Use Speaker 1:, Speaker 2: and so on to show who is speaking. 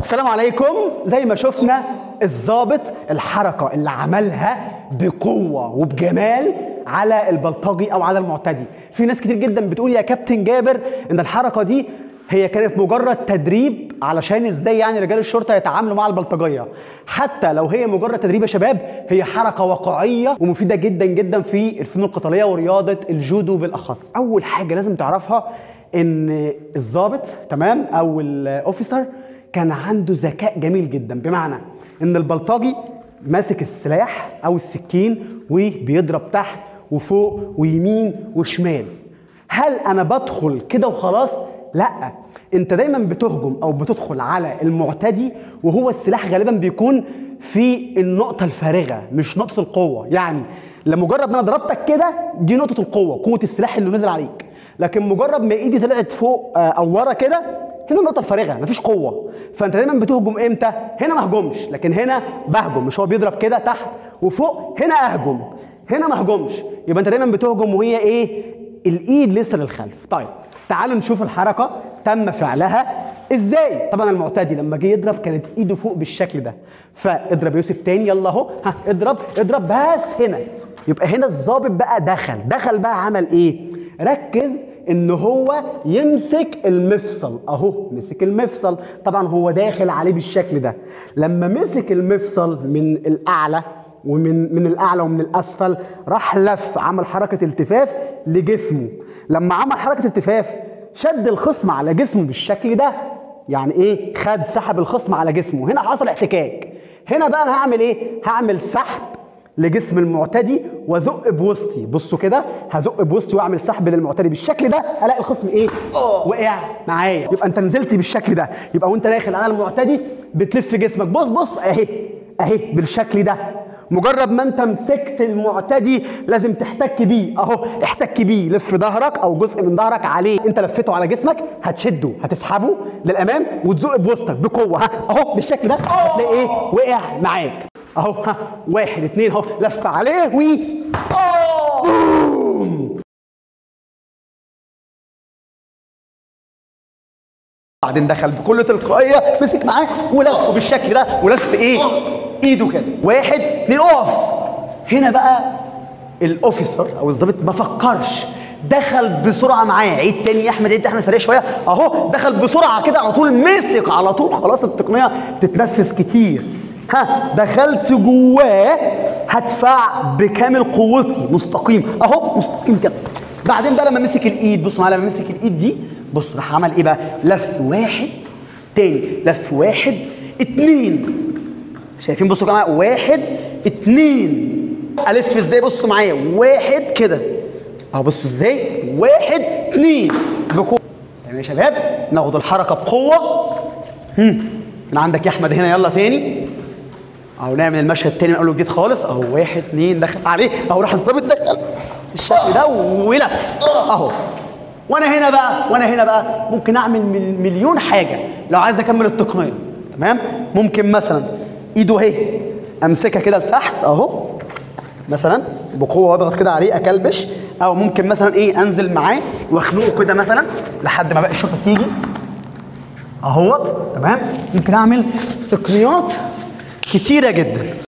Speaker 1: السلام عليكم زي ما شفنا الضابط الحركة اللي عملها بقوة وبجمال على البلطجي أو على المعتدي في ناس كتير جدا بتقول يا كابتن جابر إن الحركة دي هي كانت مجرد تدريب علشان ازاي يعني رجال الشرطه يتعاملوا مع البلطجيه حتى لو هي مجرد تدريب يا شباب هي حركه واقعيه ومفيده جدا جدا في الفنون القتاليه ورياضه الجودو بالاخص اول حاجه لازم تعرفها ان الضابط تمام او الاوفيسر كان عنده ذكاء جميل جدا بمعنى ان البلطجي ماسك السلاح او السكين وبيضرب تحت وفوق ويمين وشمال هل انا بدخل كده وخلاص لا انت دايما بتهجم او بتدخل على المعتدي وهو السلاح غالبا بيكون في النقطه الفارغه مش نقطه القوه يعني لمجرد ما انا ضربتك كده دي نقطه القوه قوه السلاح اللي نزل عليك لكن مجرد ما ايدي طلعت فوق آه، او ورا كده هنا النقطه الفارغه مفيش قوه فانت دايما بتهجم امتى هنا ما اهجمش لكن هنا بهجم مش هو بيضرب كده تحت وفوق هنا اهجم هنا ما اهجمش يبقى انت دايما بتهجم وهي ايه الايد لسه للخلف طيب تعالوا نشوف الحركه تم فعلها ازاي طبعا المعتدي لما جه يضرب كانت ايده فوق بالشكل ده فاضرب يوسف تاني يلا اهو ها اضرب اضرب بس هنا يبقى هنا الظابط بقى دخل دخل بقى عمل ايه ركز ان هو يمسك المفصل اهو مسك المفصل طبعا هو داخل عليه بالشكل ده لما مسك المفصل من الاعلى ومن من الاعلى ومن الاسفل راح لف عمل حركه التفاف لجسمه لما عمل حركه التفاف شد الخصم على جسمه بالشكل ده يعني ايه خد سحب الخصم على جسمه هنا حصل احتكاك هنا بقى انا هعمل ايه هعمل سحب لجسم المعتدي وازق بوسطي بصوا كده هزق بوسطي واعمل سحب للمعتدي بالشكل ده الاقي الخصم ايه وقع معايا يبقى انت نزلت بالشكل ده يبقى وانت داخل على المعتدي بتلف جسمك بص بص اهي اهي بالشكل ده مجرد ما انت مسكت المعتدي لازم تحتك بيه اهو احتك بيه لف ظهرك او جزء من ظهرك عليه انت لفيته على جسمك هتشده هتسحبه للامام وتزق بوسطك بقوه ها اهو بالشكل ده هتلاقي ايه وقع معاك اهو ها واحد اتنين اهو لف عليه و بوم. بعدين دخل بكل تلقائيه مسك معاه ولف بالشكل ده ولف ايه ايده كده واحد اتنين اقف هنا بقى الاوفيسر او الضابط ما فكرش دخل بسرعه معاه عيد تاني يا احمد عيد احمد سريع شويه اهو دخل بسرعه كده على طول مسك على طول خلاص التقنيه بتتنفس كتير ها دخلت جواه هدفع بكامل قوتي مستقيم اهو مستقيم كده بعدين بقى لما مسك الايد بصوا معايا لما مسك الايد دي بص راح عمل ايه بقى لف واحد تاني لف واحد اتنين شايفين بصوا يا جماعه واحد اتنين الف ازاي بصوا معايا واحد كده اهو بصوا ازاي واحد اتنين بقوه تمام يا شباب ناخد الحركه بقوه هم. من عندك يا احمد هنا يلا تاني اهو نعمل المشهد تاني من اول وجديد خالص اهو واحد اتنين دخل عليه اهو راح الظابط دخل بالشكل ده ولف اهو وانا هنا بقى وانا هنا بقى ممكن اعمل مل- مليون حاجه لو عايز اكمل التقنيه تمام ممكن مثلا ايده اهي امسكها كده لتحت اهو مثلا بقوه واضغط كده عليه اكلبش او ممكن مثلا ايه انزل معاه واخنقه كده مثلا لحد ما باقي الشرطه تيجي اهوت تمام ممكن اعمل تقنيات كتيره جدا